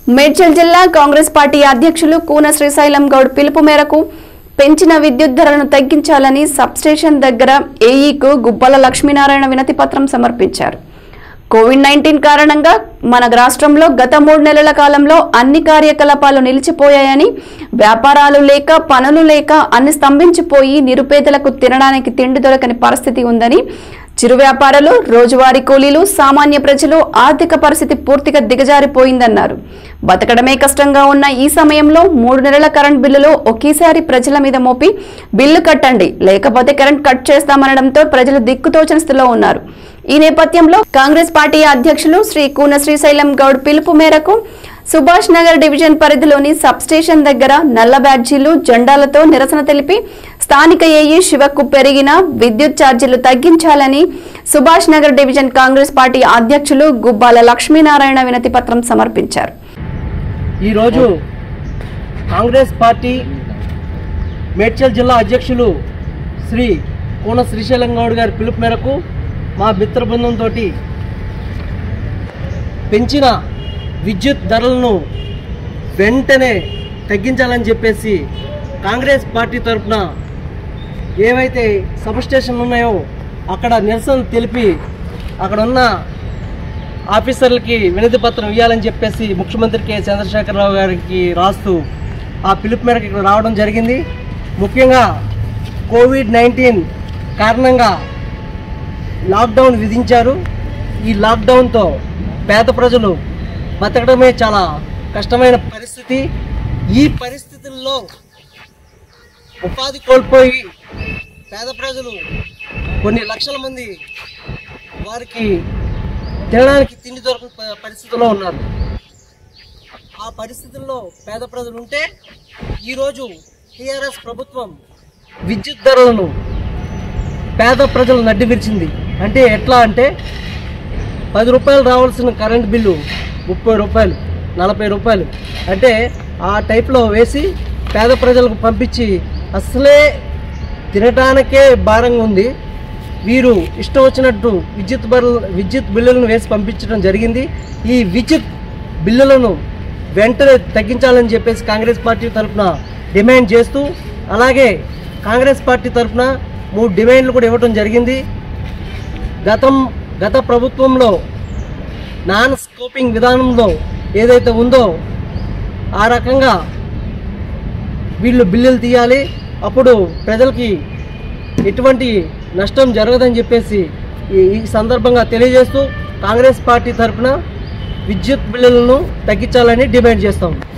మేడ్చల్ జిల్లా కాంగ్రెస్ పార్టీ అధ్యక్షులు కూన శ్రీశైలం గౌడ్ పిలుపు మేరకు పెంచిన విద్యుత్ ధరలను తగ్గించాలని సబ్స్టేషన్ దగ్గర ఏఈకు గుబ్బల లక్ష్మీనారాయణ వినతి పత్రం సమర్పించారు కోవిడ్ నైన్టీన్ కారణంగా మన రాష్ట్రంలో గత మూడు నెలల కాలంలో అన్ని కార్యకలాపాలు నిలిచిపోయాయని వ్యాపారాలు లేక పనులు లేక అన్ని స్తంభించిపోయి నిరుపేదలకు తినడానికి తిండి దొరకని పరిస్థితి ఉందని చిరు వ్యాపారులు రోజువారీ కూలీలు సామాన్య ప్రజలు ఆర్థిక పరిస్థితి పూర్తిగా దిగజారిపోయిందన్నారు బతకడమే కష్టంగా ఉన్న ఈ సమయంలో మూడు నెలల కరెంట్ బిల్లులు ఒకేసారి ప్రజల మీద మోపి బిల్లు కట్టండి లేకపోతే కరెంట్ కట్ చేస్తామనడంతో ప్రజలు దిక్కుతోచని స్థితిలో ఉన్నారు ఈ నేపథ్యంలో కాంగ్రెస్ పార్టీ అధ్యక్షులు శ్రీ కూన శ్రీశైలం గౌడ్ పిలుపు మేరకు సుభాష్ నగర్ డివిజన్ పరిధిలోని సబ్స్టేషన్ దగ్గర నల్ల బ్యాడ్జీలు జెండాలతో నిరసన తెలిపి స్థానిక ఏఈ శివకు పెరిగిన విద్యుత్ ఛార్జీలు తగ్గించాలని సుభాష్ నగర్ డివిజన్ కాంగ్రెస్ పార్టీ అధ్యక్షులు గుబ్బాల లక్ష్మీనారాయణ వినతి పత్రం సమర్పించారు ఈరోజు కాంగ్రెస్ పార్టీ మేడ్చల్ జిల్లా అధ్యక్షులు శ్రీ కోన శ్రీశైలం గౌడ్ గారి పిలుపు మేరకు మా మిత్ర బృందంతో పెంచిన విద్యుత్ ధరలను వెంటనే తగ్గించాలని చెప్పేసి కాంగ్రెస్ పార్టీ తరఫున ఏవైతే సబ్ స్టేషన్లు ఉన్నాయో అక్కడ నిరసన తెలిపి అక్కడ ఉన్న ఆఫీసర్లకి వినతి పత్రం ఇవ్వాలని చెప్పేసి ముఖ్యమంత్రి కె చంద్రశేఖరరావు గారికి రాస్తూ ఆ పిలుపు మేరకు ఇక్కడ రావడం జరిగింది ముఖ్యంగా కోవిడ్ నైన్టీన్ కారణంగా లాక్డౌన్ విధించారు ఈ లాక్డౌన్తో పేద ప్రజలు బతకడమే చాలా కష్టమైన పరిస్థితి ఈ పరిస్థితుల్లో ఉపాధి కోల్పోయి పేద ప్రజలు కొన్ని లక్షల మంది వారికి తినడానికి తిండి దొరకని ప- పరిస్థితిలో ఉన్నారు ఆ పరిస్థితుల్లో పేద ప్రజలు ఉంటే ఈరోజు టీఆర్ఎస్ ప్రభుత్వం విద్యుత్ ధరలను పేద ప్రజలు నడ్డి విరిచింది అంటే ఎట్లా అంటే పది రూపాయలు రావాల్సిన కరెంట్ బిల్లు ముప్పై రూపాయలు నలభై రూపాయలు అంటే ఆ టైప్లో వేసి పేద ప్రజలకు పంపించి అసలే తినటానికే భారంగా ఉంది వీరు ఇష్టం వచ్చినట్టు విద్యుత్ బర్ల విద్యుత్ బిల్లులను వేసి పంపించడం జరిగింది ఈ విద్యుత్ బిల్లులను వెంటనే తగ్గించాలని చెప్పేసి కాంగ్రెస్ పార్టీ తరఫున డిమాండ్ చేస్తూ అలాగే కాంగ్రెస్ పార్టీ తరఫున మూడు డిమాండ్లు కూడా ఇవ్వడం జరిగింది గతం గత ప్రభుత్వంలో నాన్ స్కోపింగ్ విధానంలో ఏదైతే ఉందో ఆ రకంగా వీళ్ళు బిల్లులు తీయాలి అప్పుడు ప్రజలకి ఎటువంటి నష్టం జరగదని చెప్పేసి ఈ ఈ సందర్భంగా తెలియజేస్తూ కాంగ్రెస్ పార్టీ తరఫున విద్యుత్ బిల్లులను తగ్గించాలని డిమాండ్ చేస్తాం